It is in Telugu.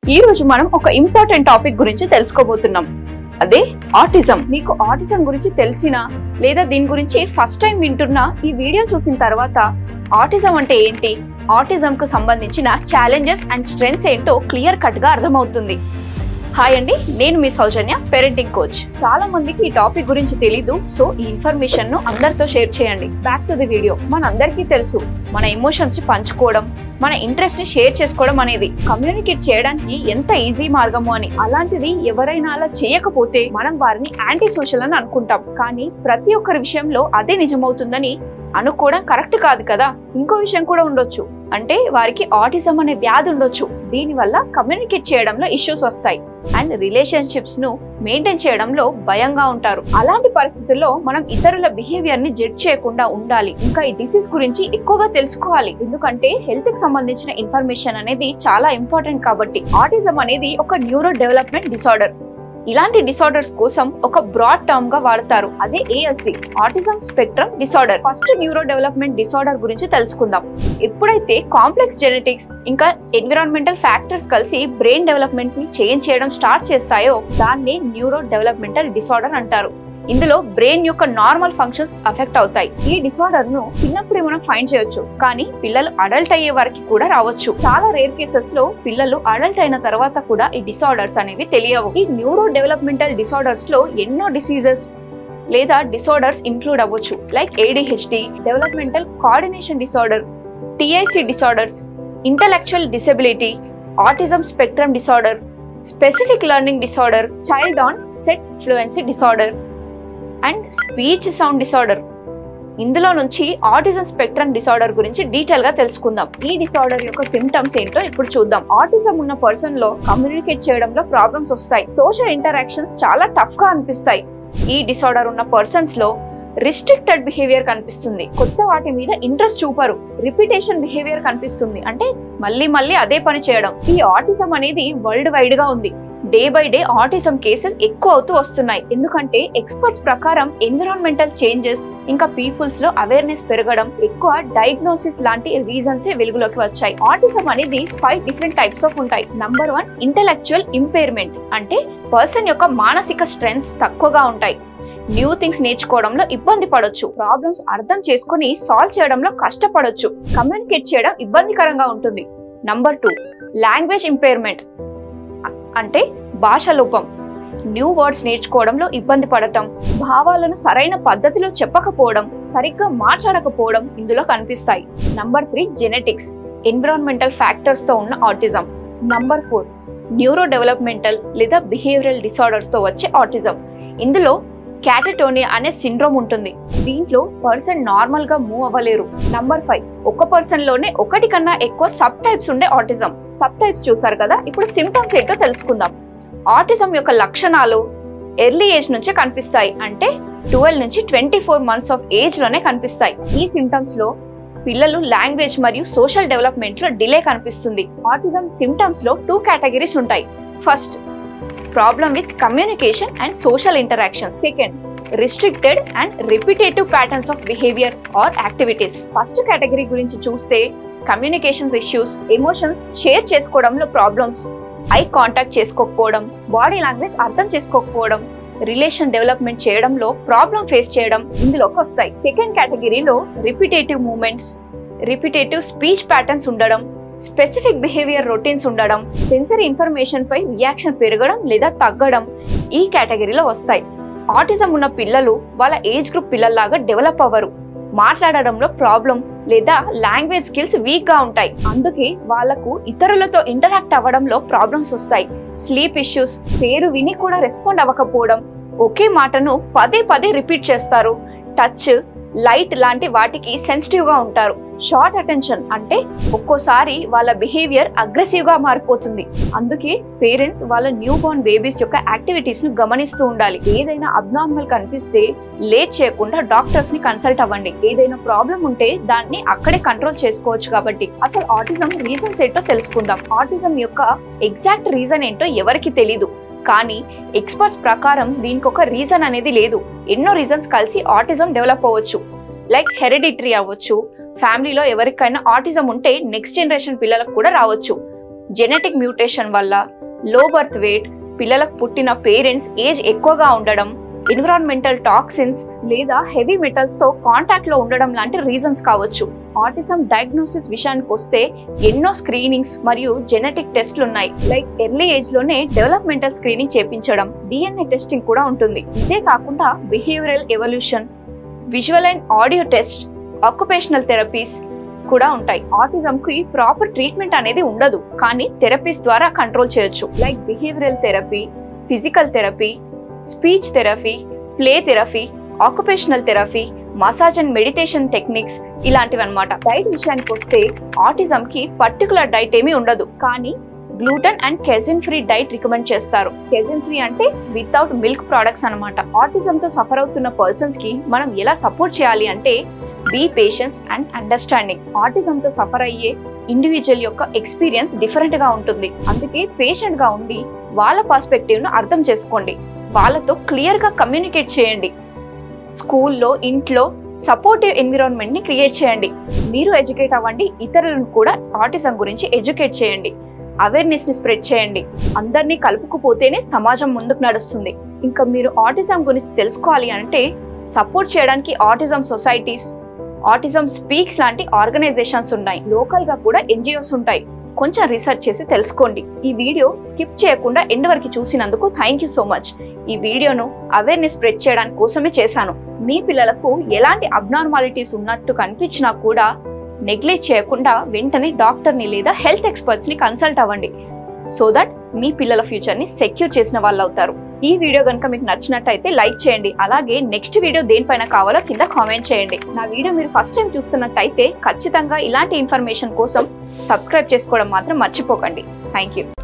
ఈ రోజు మనం ఒక ఇంపార్టెంట్ టాపిక్ గురించి తెలుసుకోబోతున్నాం అదే ఆటిజం మీకు ఆటిజం గురించి తెలిసినా లేదా దీని గురించి ఫస్ట్ టైం వింటున్నా ఈ వీడియో చూసిన తర్వాత ఆటిజం అంటే ఏంటి ఆటిజం కు సంబంధించిన ఛాలెంజెస్ అండ్ స్ట్రెంగ్స్ ఏంటో క్లియర్ కట్ గా అర్థమవుతుంది హాయ్ అండి నేను మీ సౌజన్య పేరెంటింగ్ కోచ్ చాలా మందికి ఈ టాపిక్ గురించి తెలీదు సో ఈ ఇన్ఫర్మేషన్ ను అందరితో షేర్ చేయండి బ్యాక్ టు ది వీడియో మన అందరికీ తెలుసు మన ఎమోషన్స్ ని పంచుకోవడం మన ఇంట్రెస్ట్ ని షేర్ చేసుకోవడం అనేది కమ్యూనికేట్ చేయడానికి ఎంత ఈజీ మార్గము అని అలాంటిది ఎవరైనా అలా చేయకపోతే మనం వారిని యాంటీ సోషల్ అని అనుకుంటాం కానీ ప్రతి ఒక్కరి విషయంలో అదే నిజమవుతుందని అనుకోవడం కరెక్ట్ కాదు కదా ఇంకో విషయం కూడా ఉండొచ్చు అంటే వారికి ఆటిజం అనే వ్యాధి ఉండొచ్చు దీనివల్ల కమ్యూనికేట్ చేయడంలో ఇష్యూస్ వస్తాయి అండ్ రిలేషన్షిప్స్ ను మెయింటైన్ చేయడంలో భయంగా ఉంటారు అలాంటి పరిస్థితుల్లో మనం ఇతరుల బిహేవియర్ ని జడ్జ్ చేయకుండా ఉండాలి ఇంకా ఈ డిసీజ్ గురించి ఎక్కువగా తెలుసుకోవాలి ఎందుకంటే హెల్త్ కి సంబంధించిన ఇన్ఫర్మేషన్ అనేది చాలా ఇంపార్టెంట్ కాబట్టి ఆటిజం అనేది ఒక న్యూరో డెవలప్మెంట్ డిసార్డర్ ఇలాంటి డిసార్డర్స్ కోసం ఒక బ్రాడ్ టర్మ్ గా వాడతారు అదే ASD autism spectrum disorder first neuro development disorder గురించి తెలుసుకుందాం ఎప్పుడైతే కాంప్లెక్స్ జెనెటిక్స్ ఇంకా ఎన్విరాన్మెంటల్ ఫ్యాక్టర్స్ కలిసి బ్రెయిన్ డెవలప్మెంట్ ని చేంజ్ చేయడం స్టార్ట్ చేస్తాయో దాన్ని న్యూరో డెవలప్మెంటల్ డిసార్డర్ అంటారు ఇందులో బ్రెయిన్ యొక్క నార్మల్ ఫంక్షన్స్ అఫెక్ట్ అవుతాయి ఈ డిసార్డర్ ను చిన్నప్పుడే మనం ఫైండ్ చేయొచ్చు కానీ పిల్లలు అడల్ట్ అయ్యే వరకు కూడా రావచ్చు చాలా రేర్ కేసెస్ లో పిల్లలు అడల్ట్ అయిన తర్వాత కూడా ఈ డిసార్డర్స్ అనేవి తెలియవు ఈ న్యూరో డెవలప్మెంటల్ డిసార్డర్స్ లో ఎన్నో డిసీజెస్ లేదా డిసార్డర్స్ ఇంక్లూడ్ అవ్వచ్చు like ADHD developmental coordination disorder T I C disorders intellectual disability autism spectrum disorder specific learning disorder child onset fluency disorder and speech sound disorder ఇందులో నుంచి ఆటిజం స్పెక్ట్రమ్ డిసార్డర్ గురించి డీటెయిల్ గా తెలుసుకుందాం ఈ డిసార్డర్ యొక్క సిమ్టమ్స్ ఏంటో ఇప్పుడు చూద్దాం ఆటిజం ఉన్న పర్సన్ లో కమ్యూనికేట్ చేయడంలో ప్రాబ్లమ్స్ వస్తాయి సోషల్ ఇంటరాక్షన్స్ చాలా టఫ్ గా అనిపిస్తాయి ఈ డిసార్డర్ ఉన్న పర్సన్స్ లో రిస్ట్రిక్టెడ్ బిహేవియర్ కనిపిస్తుంది కొత్త వాటి మీద ఇంట్రెస్ట్ చూపరు రిపిటేషన్ బిహేవియర్ కనిపిస్తుంది అంటే మళ్ళీ మళ్ళీ అదే పని చేయడం ఈ ఆటిజం అనేది వరల్డ్ వైడ్ గా ఉంది day by day autism cases ఎక్కువ అవుతూ వస్తున్నాయి ఎందుకంటే ఎక్స్పర్ట్స్ ప్రకారం ఎన్విరాన్మెంటల్ చేంజెస్ ఇంకా పీపుల్స్ లో అవేర్నెస్ పెరగడం ఎక్కువ డయాగ్నోసిస్ లాంటి రీజన్స్ వెలుగులోకి వచ్చాయి ఆటిజం అనేది ఫైవ్ డిఫరెంట్ టైప్స్ ఆఫ్ ఉంటాయి నంబర్ వన్ ఇంటలెక్చువల్ ఇంపైర్మెంట్ అంటే పర్సన్ యొక్క మానసిక స్ట్రెంగ్స్ తక్కువగా ఉంటాయి న్యూ థింగ్స్ నేర్చుకోవడంలో ఇబ్బంది పడొచ్చు ప్రాబ్లమ్స్ అర్థం చేసుకుని సాల్వ్ చేయడంలో కష్టపడొచ్చు కమ్యూనికేట్ చేయడం ఇబ్బందికరంగా ఉంటుంది నంబర్ టూ లాంగ్వేజ్ ఇంపైర్మెంట్ అంటే భాష లోపం న్యూ వర్డ్స్ నేర్చుకోవడంలో ఇబ్బంది పడటం భావాలను సరైన పద్ధతిలో చెప్పకపోవడం సరిగ్గా మాట్లాడకపోవడం ఇందులో కనిపిస్తాయి number three genetics environmental factors తో ఉన్న autism number four neuro developmental లేదా బిహేవియరల్ డిసార్డర్స్ తో వచ్చే ఆటిజం ఇందులో క్యాటటోనియా అనే సిండ్రోమ్ ఉంటుంది దీంట్లో పర్సన్ నార్మల్ గా మూవ్ అవ్వలేరు నంబర్ ఫైవ్ ఒక పర్సన్ లోనే ఒకటి కన్నా ఎక్కువ సబ్ టైప్స్ ఉండే ఆటిజం సబ్ టైప్స్ చూసారు కదా ఇప్పుడు సిమ్టమ్స్ ఏంటో తెలుసుకుందాం ఆటిజం యొక్క లక్షణాలు ఎర్లీ ఏజ్ నుంచే కనిపిస్తాయి అంటే ట్వెల్వ్ నుంచి twenty four months of age లోనే కనిపిస్తాయి ఈ సిమ్టమ్స్ లో పిల్లలు లాంగ్వేజ్ మరియు సోషల్ డెవలప్మెంట్ లో డిలే కనిపిస్తుంది ఆటిజం సిమ్టమ్స్ లో టూ కేటగిరీస్ ఉంటాయి first problem with communication and social interaction second restricted and repetitive patterns of behaviour or activities first category గురించి చూస్తే కమ్యూనికేషన్స్ ఇష్యూస్ ఎమోషన్స్ షేర్ చేసుకోవడంలో ప్రాబ్లమ్స్ ఐ కాంటాక్ట్ చేసుకోకపోవడం బాడీ లాంగ్వేజ్ అర్థం చేసుకోకపోవడం రిలేషన్ డెవలప్మెంట్ చేయడంలో ప్రాబ్లం ఫేస్ చేయడం ఇందులోకి వస్తాయి సెకండ్ కేటగిరీలో repetitive moments repetitive speech patterns ఉండడం స్పెసిఫిక్ బిహేవియర్ రొటీన్స్ ఉండడం సెన్సరీ ఇన్ఫర్మేషన్ పై రియాక్షన్ పెరగడం లేదా తగ్గడం ఈ కేటగిరీలో వస్తాయి ఆటిజం ఉన్న పిల్లలు వాళ్ళ ఏజ్ గ్రూప్ పిల్లల్లాగా డెవలప్ అవ్వరు మాట్లాడడంలో ప్రాబ్లం లేదా లాంగ్వేజ్ స్కిల్స్ వీక్ గా ఉంటాయి అందుకే వాళ్ళకు ఇతరులతో ఇంటరాక్ట్ అవ్వడంలో ప్రాబ్లమ్స్ వస్తాయి స్లీప్ ఇష్యూస్ పేరు విని కూడా రెస్పాండ్ అవ్వకపోవడం ఒకే మాటను పదే పదే రిపీట్ చేస్తారు టచ్ లైట్ లాంటి వాటికి సెన్సిటివ్ గా ఉంటారు షార్ట్ అటెన్షన్ అంటే ఒక్కోసారి వాళ్ళ బిహేవియర్ అగ్రెసివ్ గా మారిపోతుంది అందుకే పేరెంట్స్ వాళ్ళ న్యూ బోర్న్ బేబీస్ యొక్క యాక్టివిటీస్ ను గమనిస్తూ ఉండాలి ఏదైనా అబ్నార్మల్ కనిపిస్తే లేట్ చేయకుండా డాక్టర్స్ ని కన్సల్ట్ అవ్వండి ఏదైనా ప్రాబ్లం ఉంటే దాన్ని అక్కడే కంట్రోల్ చేసుకోవచ్చు కాబట్టి అసలు ఆటిజం రీజన్స్ ఏంటో తెలుసుకుందాం ఆటిజం యొక్క ఎగ్జాక్ట్ రీజన్ ఏంటో ఎవరికి తెలీదు కానీ ఎక్స్పర్ట్స్ ప్రకారం దీనికి ఒక రీజన్ అనేది లేదు ఎన్నో రీజన్స్ కలిసి ఆటిజం డెవలప్ అవ్వచ్చు లైక్ హెరిడిటరీ అవ్వచ్చు ఫ్యామిలీలో ఎవరికైనా ఆటిజం ఉంటే నెక్స్ట్ జనరేషన్ పిల్లలకు కూడా రావచ్చు జెనెటిక్ మ్యూటేషన్ వల్ల లో బర్త్ వెయిట్ పిల్లలకు పుట్టిన పేరెంట్స్ ఏజ్ ఎక్కువగా ఉండడం ఎన్విరాన్మెంటల్ టాక్సిన్స్ లేదా హెవీ మెటల్స్ తో కాంటాక్ట్ లో ఉండడం లాంటి రీజన్స్ కావచ్చు ఆటిజం డయాగ్నోసిస్ విషయానికి వస్తే ఎన్నో స్క్రీనింగ్స్ మరియు జెనెటిక్ టెస్ట్లు ఉన్నాయి లైక్ ఎర్లీ ఏజ్ లోనే డెవలప్మెంటల్ స్క్రీనింగ్ చేపించడం డిఎన్ఏ టెస్టింగ్ కూడా ఉంటుంది ఇదే కాకుండా behavioural evaluation visual and audio test occupational therapies కూడా ఉంటాయి ఆటిజం కి ప్రాపర్ ట్రీట్మెంట్ అనేది ఉండదు కానీ థెరపీస్ ద్వారా కంట్రోల్ చేయొచ్చు like behavioural therapy physical therapy speech therapy play therapy occupational therapy massage and meditation techniques ఇలాంటివి అనమాట డైట్ విషయానికి వస్తే ఆటిజం కి పర్టికులర్ డైట్ ఏమీ ఉండదు కానీ gluten and casein free diet recommend చేస్తారు కెజిన్ ఫ్రీ అంటే వితౌట్ మిల్క్ ప్రోడక్ట్స్ అనమాట ఆటిజం తో సఫర్ అవుతున్న పర్సన్స్ కి మనం ఎలా సపోర్ట్ చేయాలి అంటే be patience and understanding autism తో సఫర్ అయ్యే ఇండివిజువల్ యొక్క ఎక్స్పీరియన్స్ డిఫరెంట్ గా ఉంటుంది అందుకే పేషెంట్ గా ఉండి వాళ్ళ పర్స్పెక్టివ్ ను అర్థం చేసుకోండి వాళ్ళతో క్లియర్ గా కమ్యూనికేట్ చేయండి స్కూల్లో ఇంట్లో సపోర్టివ్ ఎన్విరాన్మెంట్ ని క్రియేట్ చేయండి మీరు ఎడ్యుకేట్ అవ్వండి ఇతరులను కూడా ఆటిజం గురించి ఎడ్యుకేట్ చేయండి అవేర్నెస్ ని స్ప్రెడ్ చేయండి అందరినీ కలుపుకుపోతేనే సమాజం ముందుకు నడుస్తుంది ఇంకా మీరు ఆటిజం గురించి తెలుసుకోవాలి అంటే సపోర్ట్ చేయడానికి ఆటిజం సొసైటీస్ ఆటిజం స్పీక్స్ లాంటి ఆర్గనైజేషన్స్ ఉన్నాయి లోకల్ గా కూడా ఎన్జిఓస్ ఉంటాయి కొంచెం రీసెర్చ్ చేసి తెలుసుకోండి ఈ వీడియో స్కిప్ చేయకుండా ఎండ్ వరకు చూసినందుకు థ్యాంక్ యూ సో మచ్ ఈ వీడియోను అవేర్నెస్ స్ప్రెడ్ చేయడానికి కోసమే చేశాను మీ పిల్లలకు ఎలాంటి అబ్నార్మాలిటీస్ ఉన్నట్టు కనిపించినా కూడా నెగ్లెక్ట్ చేయకుండా వెంటనే డాక్టర్ని లేదా హెల్త్ ఎక్స్పర్ట్స్ ని కన్సల్ట్ అవ్వండి సో దట్ మీ పిల్లల ఫ్యూచర్ ని సెక్యూర్ చేసిన వాళ్ళు అవుతారు ఈ వీడియో కనుక మీకు నచ్చినట్టయితే లైక్ చేయండి అలాగే నెక్స్ట్ వీడియో దేనిపైన కావాలో కింద కామెంట్ చేయండి నా వీడియో మీరు ఫస్ట్ టైం చూస్తున్నట్టయితే ఖచ్చితంగా ఇలాంటి ఇన్ఫర్మేషన్ కోసం సబ్స్క్రైబ్ చేసుకోవడం మాత్రం మర్చిపోకండి థ్యాంక్ యూ